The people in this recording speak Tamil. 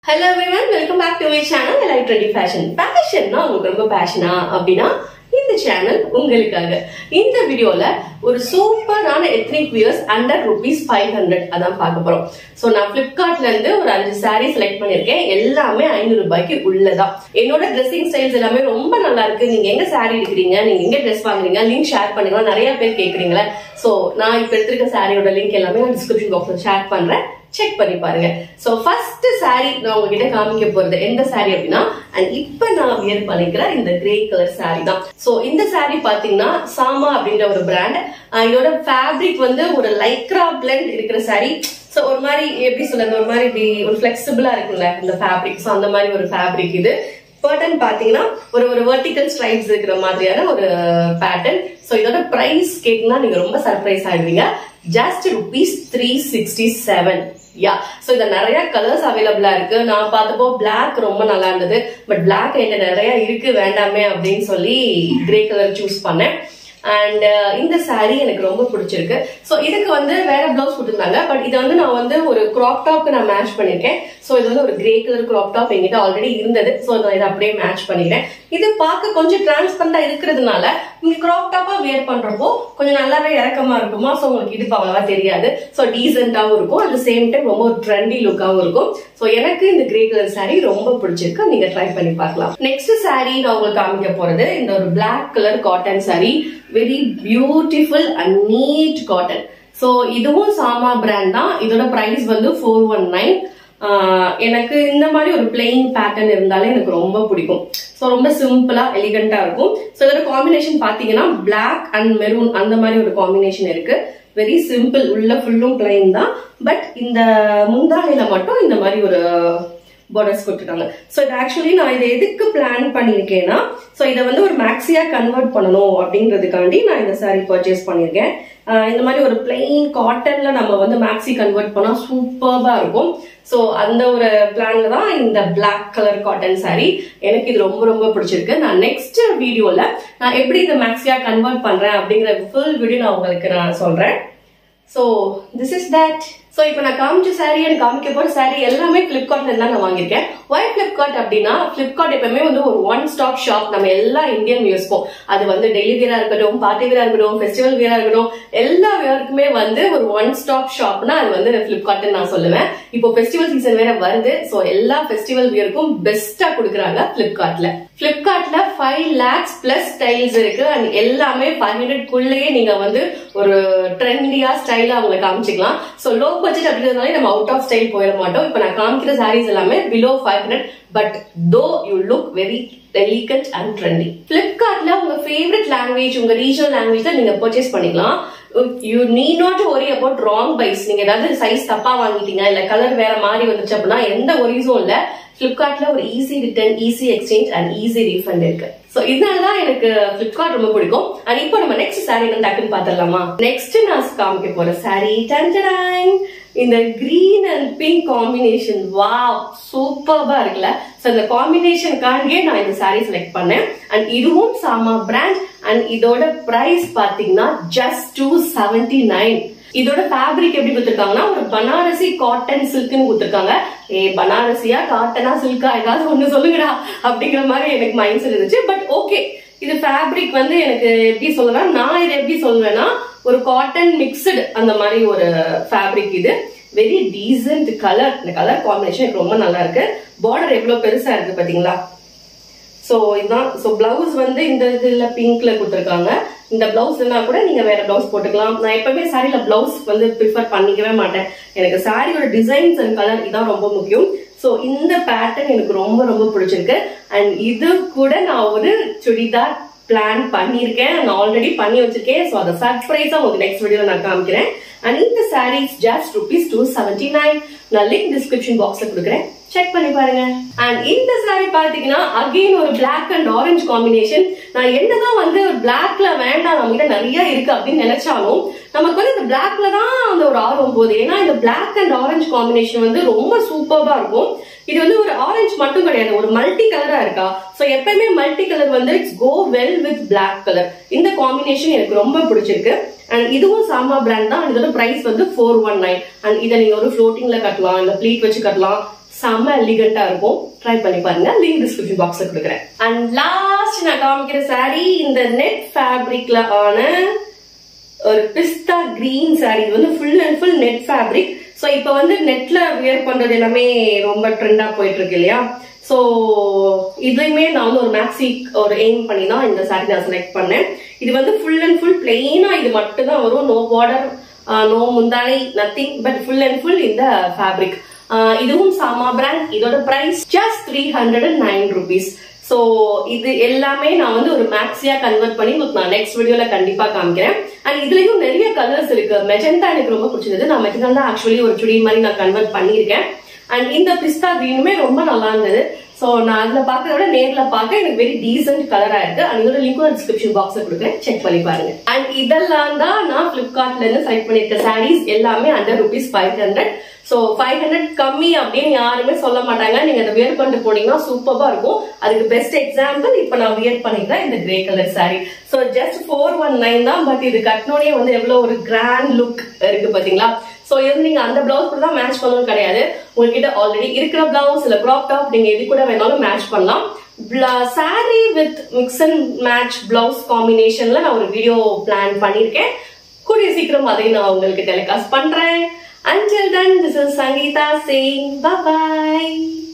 Hello everyone welcome back to my channel light ready fashion ஃபேஷன்னா உங்களுக்கு ரொம்ப பேஷனா அப்படின்னா இந்த சேனல் உங்களுக்காக இந்த வீடியோல ஒரு சூப்பரான ethnic wears under rupees five hundred அதான் பார்க்க போறோம் ஸோ நான் பிளிப்கார்ட்ல இருந்து ஒரு அஞ்சு saree செலக்ட் பண்ணிருக்கேன் எல்லாமே ஐநூறு ரூபாய்க்கு உள்ளதான் என்னோட ட்ரெஸ்ஸிங் ஸ்டைல்ஸ் எல்லாமே ரொம்ப நல்லா இருக்கு நீங்க எங்க saree எடுக்கிறீங்க நீங்க எங்க ட்ரெஸ் வாங்குறீங்க லிங்க் ஷேர் பண்ணுங்க நிறைய பேர் கேக்குறீங்களே ஸோ நான் இப்ப எடுத்திருக்க சாரியோட லிங்க் எல்லாமே நான் டிஸ்கிரிப்ஷன் பாக்ஸ்ல ஷேர் பண்றேன் செக் பண்ணி பாருங்க சோ ஃபர்ஸ்ட் saree நான் உங்ககிட்ட காமிக்க போறது எந்த saree அப்படின்னா அண்ட் இப்ப நான் வியர் பண்ணிக்கிற இந்த கிரே கலர் saree தான் சோ இந்த saree பாத்தீங்கன்னா சாமா அப்படின்ற ஒரு பிராண்ட் இதோட ஃபேப்ரிக் வந்து ஒரு லைக்ரா பிளெண்ட் இருக்கிற saree சோ ஒரு மாதிரி எப்படி சொல்றது ஒரு மாதிரி இப்படி ஒரு ஃபிளெக்சிபிளா இருக்கும்ல இந்த ஃபேப்ரிக் சோ அந்த மாதிரி ஒரு ஃபேப்ரிக் இது பேட்டர்ன் பாத்தீங்கன்னா ஒரு ஒரு வெர்டிக்கல் ஸ்ட்ரைப்ஸ் இருக்கிற மாதிரியான ஒரு பேட்டர்ன் சோ இதோட பிரைஸ் கேட்டீங்கன்னா நீங்க ரொம்ப சர்ப்ரைஸ் ஆயிடுவீங்க just rupees three sixty seven yeah so இதுல நிறைய கலர்ஸ் அவைலபிளா இருக்கு நான் பார்த்தப்போ பிளாக் ரொம்ப நல்லா இருந்தது பட் பிளாக் என்கிட்ட நிறைய இருக்கு வேண்டாமே அப்படின்னு சொல்லி கிரே கலர் சூஸ் பண்ணேன் அண்ட் இந்த saree எனக்கு ரொம்ப பிடிச்சிருக்கு ஸோ இதுக்கு வந்து வேற பிளவுஸ் கொடுத்துருந்தாங்க பட் இதை வந்து நான் வந்து ஒரு கிராப் டாப்க்கு நான் மேட்ச் பண்ணிருக்கேன் ஸோ இது வந்து ஒரு கிரே கலர் கிராப் டாப் எங்கிட்ட ஆல்ரெடி இருந்தது ஸோ நான் இதை அப்படியே மேட்ச் பண்ணிக்கிறேன் இது பார்க்க கொஞ்சம் டிரான்ஸ்பரண்டா இருக்கிறதுனால நீங்க கிராப் டாப்பா வேர் பண்றப்போ கொஞ்சம் நல்லாவே இறக்கமா இருக்குமா ஸோ உங்களுக்கு இது அவ்வளவா தெரியாது ஸோ டீசென்டாவும் இருக்கும் அட் சேம் டைம் ரொம்ப ஒரு ட்ரெண்டி லுக்காவும் இருக்கும் ஸோ எனக்கு இந்த கிரே கலர் saree ரொம்ப பிடிச்சிருக்கு நீங்க ட்ரை பண்ணி பார்க்கலாம் நெக்ஸ்ட் saree நான் உங்களுக்கு காமிக்க போறது இந்த ஒரு black colour cotton saree very beautiful and neat cotton so இதுவும் சாமா பிராண்ட் தான் இதோட பிரைஸ் வந்து ஃபோர் ஒன் நைன் எனக்கு இந்த மாதிரி ஒரு பிளெயின் பேட்டர்ன் இருந்தாலே எனக்கு ரொம்ப பிடிக்கும் ஸோ ரொம்ப சிம்பிளா எலிகண்டா இருக்கும் ஸோ இதோட காம்பினேஷன் பாத்தீங்கன்னா பிளாக் அண்ட் மெரூன் அந்த மாதிரி ஒரு காம்பினேஷன் இருக்கு வெரி சிம்பிள் உள்ள ஃபுல்லும் பிளைன் தான் பட் இந்த முந்தானையில மட்டும் இந்த மாதிரி ஒரு பார்டர்ஸ் கொடுத்துருக்காங்க ஸோ இது ஆக்சுவலி நான் இதை எதுக்கு பிளான் பண்ணியிருக்கேன்னா ஸோ இதை வந்து ஒரு மேக்ஸியா கன்வெர்ட் பண்ணணும் அப்படின்றதுக்காண்டி நான் இந்த saree பர்ச்சேஸ் பண்ணியிருக்கேன் ஆஹ் இந்த மாதிரி ஒரு பிளெயின் காட்டன்ல நம்ம வந்து மேக்ஸி கன்வெர்ட் பண்ணா சூப்பர்பா இருக்கும் ஸோ அந்த ஒரு பிளான்ல தான் இந்த Black கலர் காட்டன் saree எனக்கு இது ரொம்ப ரொம்ப பிடிச்சிருக்கு நான் நெக்ஸ்ட் வீடியோல நான் எப்படி இந்த மேக்ஸியா கன்வெர்ட் பண்றேன் அப்படிங்கிற ஃபுல் வீடியோ நான் உங்களுக்கு நான் சொல்றேன் so this is that so இப்போ நான் காமிச்ச saree எனக்கு காமிக்க போற saree எல்லாமே பிளிப்கார்ட்ல இருந்தா நான் வாங்கியிருக்கேன் ஒய் பிளிப்கார்ட் அப்படின்னா பிளிப்கார்ட் எப்பவுமே வந்து ஒரு ஒன் ஸ்டாப் ஷாப் நம்ம எல்லா இந்தியன் வியர்ஸ்க்கும் அது வந்து டெய்லி வியரா இருக்கட்டும் பார்ட்டி வியரா இருக்கட்டும் ஃபெஸ்டிவல் வியரா இருக்கட்டும் எல்லா வியருக்குமே வந்து ஒரு ஒன் ஸ்டாப் ஷாப்னா அது வந்து பிளிப்கார்ட்னு நான் சொல்லுவேன் இப்போ ஃபெஸ்டிவல் சீசன் வேற வருது ஸோ எல்லா ஃபெஸ்டிவல் வியருக்கும் பெஸ்டா கொடுக்குறாங்க பிளிப்கார்ட்ல பிளிப்கார்ட்ல ஃபைவ் லேக்ஸ் பிளஸ் ஸ்டைல்ஸ் இருக்கு அண்ட் எல்லாமே ஃபைவ் ஹண்ட்ரட் குள்ளேயே நீங்க வந்து ஒரு ட்ரெண்டியா ஸ்டைலா அவங்க காமிச்சிக்கலாம் ஸோ லோ பட்ஜெட் அப்படின்றதுனால நம்ம அவுட் ஆஃப் ஸ்டைல் போயிட மாட்டோம் இப்போ நான் காமிக்கிற சாரீஸ் எல்லாமே below five hundred but though you look very delicate and trendy பிளிப்கார்ட்ல உங்க ஃபேவரட் லாங்குவேஜ் உங்க ரீஜனல் லாங்குவேஜ்ல நீங்க பர்ச்சேஸ் பண்ணிக்கலாம் you need not worry about wrong sizes நீங்க ஏதாவது சைஸ் தப்பா வாங்கிட்டீங்க இல்ல கலர் வேற மாதிரி வந்துச்சு அப்படின்னா எந்த ஒரிஸும் இல்ல பிளிப்கார்ட்ல ஒரு easy return easy exchange and easy refund இருக்கு சோ இதனாலதான் எனக்கு பிளிப்கார்ட் ரொம்ப பிடிக்கும் அண்ட் இப்போ நம்ம நெக்ஸ்ட் சாரீ வந்து டக்குன்னு பாத்திரலாமா நெக்ஸ்ட் நான் காமிக்க போற சாரீ டஞ்சடாங் இந்த green and pink combination wow சூப்பர்பா இருக்குல்ல சோ இந்த காம்பினேஷனுக்காண்டியே நான் இந்த சாரீ செலக்ட் பண்ணேன் அண்ட் இதுவும் சாமா பிராண்ட் அண்ட் இதோட பிரைஸ் பாத்தீங்கன்னா ஜஸ்ட் டூ செவன்டி நைன் இதோட ஃபேப்ரிக் எப்படி கொடுத்துருக்காங்கன்னா ஒரு பனாரசி காட்டன் சில்க்னு கொடுத்துருக்காங்க ஏ பனாரசியா காட்டனா சில்கா ஏதாவது ஒண்ணு சொல்லுங்கடா அப்படிங்கிற மாதிரி எனக்கு மைண்ட் செட் இருந்துச்சு பட் ஓகே இது ஃபேப்ரிக் வந்து எனக்கு எப்படி சொல்லலாம் நான் இதை எப்படி சொல்லுவேன்னா ஒரு காட்டன் மிக்சடு அந்த மாதிரி ஒரு ஃபேப்ரிக் இது வெரி டீசென்ட் கலர் இந்த கலர் காம்பினேஷன் எனக்கு ரொம்ப நல்லா இருக்கு பார்டர் எவ்வளவு பெருசா இருக்கு பாத்தீங்களா சோ இதுதான் சோ பிளவுஸ் வந்து இந்த இதுல பிங்க்ல கொடுத்துருக்காங்க இந்த பிளவுஸ்னா கூட நீங்க வேற பிளவுஸ் போட்டுக்கலாம் நான் எப்பவுமே சாரியில பிளவுஸ் வந்து ப்ரிஃபர் பண்ணிக்கவே மாட்டேன் எனக்கு சாரியோட டிசைன்ஸ் அண்ட் கலர் இதான் ரொம்ப முக்கியம் சோ இந்த பேட்டர்ன் எனக்கு ரொம்ப ரொம்ப பிடிச்சிருக்கு அண்ட் இது கூட நான் ஒரு சுடிதார் பிளான் பண்ணியிருக்கேன் நான் ஆல்ரெடி பண்ணி வச்சிருக்கேன் ஸோ அதை சர்ப்ரைஸா உங்களுக்கு நெக்ஸ்ட் வீடியோல நான் காமிக்கிறேன் அண்ட் இந்த sarees just rupees two seventy nine நான் லிங்க் டிஸ்கிரிப்ஷன் பாக்ஸ்ல கொடுக்குறேன் செக் பண்ணி பாருங்க அண்ட் இந்த saree பாத்தீங்கன்னா அகைன் ஒரு பிளாக் அண்ட் ஆரஞ்சு காம்பினேஷன் நான் என்னதான் வந்து பிளாக்ல வேண்டாம் நம்ம கிட்ட நிறைய இருக்கு அப்படின்னு நினைச்சாலும் நமக்கு வந்து இந்த பிளாக்ல தான் அந்த ஒரு ஆர்வம் போகுது ஏன்னா இந்த பிளாக் அண்ட் ஆரஞ்சு காம்பினேஷன் வந்து ரொம்ப சூப்பர்பா இருக்கும் இது வந்து ஒரு ஆரஞ்சு மட்டும் கிடையாது ஒரு மல்டி கலரா இருக்கா சோ எப்பயுமே மல்டி கலர் வந்து it's go well with black colour இந்த காம்பினேஷன் எனக்கு ரொம்ப பிடிச்சிருக்கு அண்ட் இதுவும் சாமா பிராண்ட் தான் இதோட பிரைஸ் வந்து ஃபோர் ஒன் நைன் அண்ட் இதை நீங்க ஒரு ஃப்ளோட்டிங்ல கட்டலாம் இல்ல ப்ளீட் வச்சு கட்டலாம் செம்ம எலிகண்டா இருக்கும் ட்ரை பண்ணி பாருங்க லிங்க் டிஸ்கிரிப்ஷன் பாக்ஸ்ல கொடுக்குறேன் அண்ட் லாஸ்ட் நான் காமிக்கிற saree இந்த நெட் ஃபேப்ரிக்ல ஆன ஒரு பிஸ்தா கிரீன் saree இது வந்து full and full net fabric so இப்போ வந்து நெட்ல வியர் பண்றது எல்லாமே ரொம்ப ட்ரெண்டா போயிட்டு இருக்கு இல்லையா ஸோ இதுலயுமே நான் வந்து ஒரு மேக்ஸி ஒரு எய்ம் பண்ணி தான் இந்த saree நான் செலக்ட் பண்ணேன் இது வந்து ஃபுல் அண்ட் ஃபுல் பிளெயினா இது மட்டும் தான் வரும் நோ பார்டர் நோ முந்தானை nothing but full and full இந்த ஃபேப்ரிக் இதுவும் சாமா பிராண்ட் இதோட price just three hundred and nine rupees so இது எல்லாமே நான் வந்து ஒரு மேக்ஸியா கன்வெர்ட் பண்ணி உங்களுக்கு நான் நெக்ஸ்ட் வீடியோல கண்டிப்பா காமிக்கிறேன் அண்ட் இதுலயும் நிறைய கலர்ஸ் இருக்கு மெஜந்தா எனக்கு ரொம்ப பிடிச்சது நான் மெஜந்தா தான் ஆக்சுவலி ஒரு சுடி மாதிரி நான் கன்வெர்ட் பண்ணியிருக்கேன் அண்ட் இந்த பிஸ்தா கிரீனுமே ரொம்ப நல்லா இருந்தது ஸோ நான் அதுல பார்க்கறத விட நேர்ல பார்க்க எனக்கு வெரி டீசென்ட் கலரா இருக்கு அண்ட் இதோட லிங்க் டிஸ்கிரிப்ஷன் பாக்ஸ்ல கொடுக்குறேன் செக் பண்ணி பாருங்க அண்ட் இதெல்லாம் தான் நான் பிளிப்கார்ட்ல இருந்து செலக்ட் பண்ணிருக்க சாரீஸ் எல்லாமே under rupees five hundred so five hundred கம்மி அப்படின்னு யாருமே சொல்ல மாட்டாங்க நீங்க அதை வியர் பண்ணிட்டு போனீங்கன்னா சூப்பரா இருக்கும் அதுக்கு பெஸ்ட் எக்ஸாம்பிள் இப்போ நான் வியர் பண்ணிருக்கேன் இந்த grey colour saree so just four one nine தான் பட் இது கட்டினோடனே வந்து எவ்வளவு ஒரு கிராண்ட் லுக் இருக்கு பாத்தீங்களா ஸோ இது நீங்க அந்த பிளவுஸ் கூட தான் மேட்ச் பண்ணணும் கிடையாது உங்ககிட்ட ஆல்ரெடி இருக்கிற பிளவுஸ் இல்ல க்ராப் டாப் நீங்க எது கூட வேணாலும் மேட்ச் பண்ணலாம் saree with mix and match blouse காம்பினேஷன்ல நான் ஒரு வீடியோ பிளான் பண்ணியிருக்கேன் கூடிய சீக்கிரம் அதை நான் உங்களுக்கு டெலிகாஸ்ட் பண்றேன் Until then, this is Sangeeta saying bye bye.